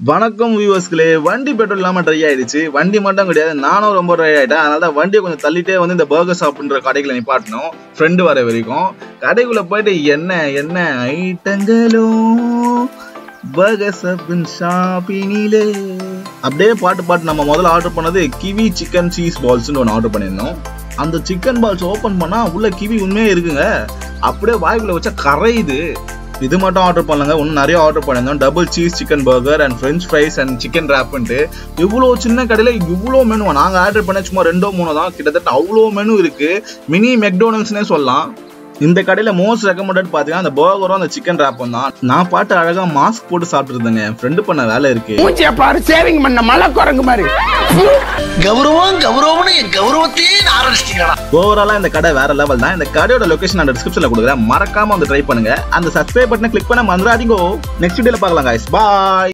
வணக்கம் வியூவர்ஸ்களே வண்டி பெட்ரோல் இல்லாம ட்ரை ஆயிடுச்சு வண்டி மட்டும் கிடையாது நானும் ரொம்ப ட்ரை ஆயிட்டேன் அதனால தான் வண்டியை கொஞ்சம் தள்ளிட்டே வந்து இந்த பர்கர் ஷாப்ன்ற கடைகளை நிப்பாட்டணும் ஃப்ரெண்டு வர வரைக்கும் கடைக்குள்ள போயிட்டு என்ன என்ன ஐட்டங்களோ பர்கர் ஷாப்பின் ஷாப்பினிலே அப்படியே பாட்டு பாட்டு நம்ம முதல்ல ஆர்டர் பண்ணது கிவி சிக்கன் சீஸ் பால்ஸ்னு ஒன்று ஆர்டர் பண்ணியிருந்தோம் அந்த சிக்கன் பால்ஸ் ஓப்பன் பண்ணா உள்ள கிவி உண்மையே இருக்குங்க அப்படியே வாய்க்குள்ள வச்சா கரையுது இது மட்டும் ஆர்டர் பண்ணலங்க இன்னும் நிறைய ஆர்டர் பண்ணியிருந்தோம் double cheese chicken burger and french fries and chicken ரேப்ன்ட்டு இவ்வளோ சின்ன கடையில் இவ்வளோ மெனு நாங்கள் ஆர்டர் பண்ண சும்மா ரெண்டோ மூணோ தான் கிட்டத்தட்ட அவ்வளோ மெனு இருக்கு மினி மெக்டோனல்ஸ்னே சொல்லலாம் இந்த கடையில் மோஸ்ட் ரெக்கமெண்டட் பார்த்தீங்கன்னா அந்த பர்கரும் அந்த சிக்கன் ரேப்பும் தான் நான் பாட்டு அழகாக மாஸ்க் போட்டு சாப்பிட்டு இருந்தேங்க என் ஃப்ரெண்டு பண்ண வேலை இருக்கு மூஞ்சிய பாரு சேவிங் பண்ண மலை குரங்கு மாதிரி கௌரவம் கௌரவம்னு என் கௌரவத்தையே ஆரம்பிச்சிட்டீங்களா ஓவராலா இந்த கடை வேற லெவல் தான் இந்த கடையோட லொகேஷன் நான் டிஸ்கிரிப்ஷன்ல கொடுக்குறேன் மறக்காம வந்து ட்ரை பண்ணுங்க அந்த சப்ஸ்கிரைப் பட்டனை கிளிக் பண்ண மறந்துடாதீங்க நெக்ஸ்ட் வீடியோல பார்க்கலாம் guys bye